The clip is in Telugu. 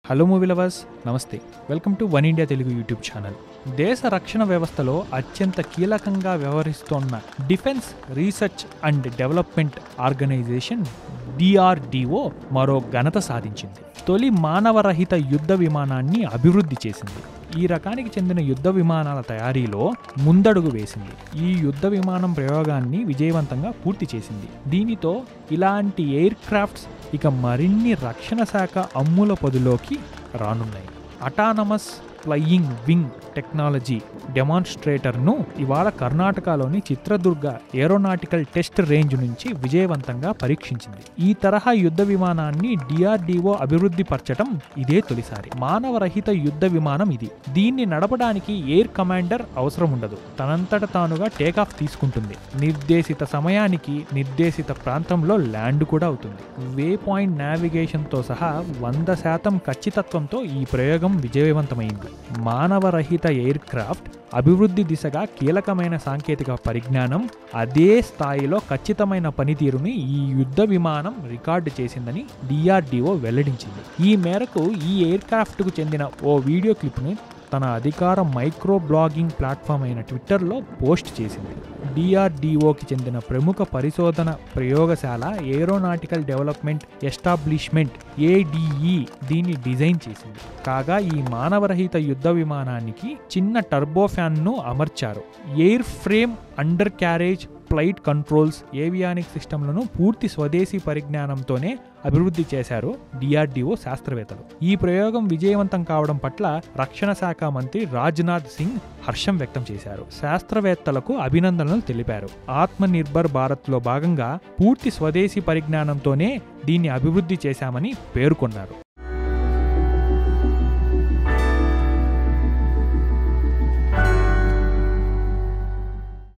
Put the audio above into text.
హలో మూవీ లవర్స్ నమస్తే welcome to one India Telugu YouTube channel దేశ రక్షణ వ్యవస్థలో అత్యంత కీలకంగా వ్యవహరిస్తోన్న defence research and development organisation DRDO మరో ఘనత సాధించింది తొలి మానవరహిత యుద్ధ విమానాన్ని అభివృద్ధి చేసింది ఈ రకానికి చెందిన యుద్ధ విమానాల తయారీలో ముందడుగు వేసింది ఈ యుద్ధ విమానం ప్రయోగాన్ని విజయవంతంగా పూర్తి చేసింది దీనితో ఇలాంటి ఎయిర్ క్రాఫ్ట్స్ ఇక మరిన్ని రక్షణ శాఖ అమ్ముల పొదిలోకి రానున్నాయి అటానమస్ ఫ్లయింగ్ వింగ్ టెక్నాలజీ డెమాన్స్ట్రేటర్ను ఇవాళ కర్ణాటకలోని చిత్రదుర్గ ఏరోనాటికల్ టెస్ట్ రేంజ్ నుంచి విజయవంతంగా పరీక్షించింది ఈ తరహా యుద్ధ విమానాన్ని డిఆర్డిఓ అభివృద్ధి పరచడం ఇదే తొలిసారి మానవరహిత యుద్ధ విమానం ఇది దీన్ని నడపడానికి ఎయిర్ కమాండర్ అవసరం ఉండదు తనంతట తానుగా టేకాఫ్ తీసుకుంటుంది నిర్దేశిత సమయానికి నిర్దేశిత ప్రాంతంలో ల్యాండ్ కూడా అవుతుంది వే పాయింట్ నావిగేషన్తో సహా వంద శాతం ఖచ్చితత్వంతో ఈ ప్రయోగం విజయవంతమైంది మానవరహిత ఎయిర్ క్రాఫ్ట్ అభివృద్ధి దిశగా కీలకమైన సాంకేతిక పరిజ్ఞానం అదే స్థాయిలో ఖచ్చితమైన పనితీరుని ఈ యుద్ధ విమానం రికార్డు చేసిందని డిఆర్డిఓ వెల్లడించింది ఈ మేరకు ఈ ఎయిర్ క్రాఫ్ట్కు చెందిన ఓ వీడియో క్లిప్ని తన అధికార మైక్రో బ్లాగింగ్ ప్లాట్ఫామ్ అయిన ట్విట్టర్లో పోస్ట్ చేసింది డిఆర్డిఓకి చెందిన ప్రముఖ పరిశోధన ప్రయోగశాల ఏరోనాటికల్ డెవలప్మెంట్ ఎస్టాబ్లిష్మెంట్ ఏడిఈ దీన్ని డిజైన్ చేసింది కాగా ఈ మానవరహిత యుద్ధ విమానానికి చిన్న టర్బోఫ్యాన్ను అమర్చారు airframe undercarriage flight controls avionic సిస్టమ్లను పూర్తి స్వదేశీ పరిజ్ఞానంతోనే అభివృద్ధి చేశారు డిఆర్డిఓ శాస్త్రవేత్తలు ఈ ప్రయోగం విజయవంతం కావడం పట్ల రక్షణ శాఖ మంత్రి రాజ్నాథ్ సింగ్ హర్షం వ్యక్తం చేశారు శాస్త్రవేత్తలకు అభినందనలు తెలిపారు ఆత్మ నిర్భర్ భారత్లో భాగంగా పూర్తి స్వదేశీ పరిజ్ఞానంతోనే దీన్ని అభివృద్ధి చేశామని పేర్కొన్నారు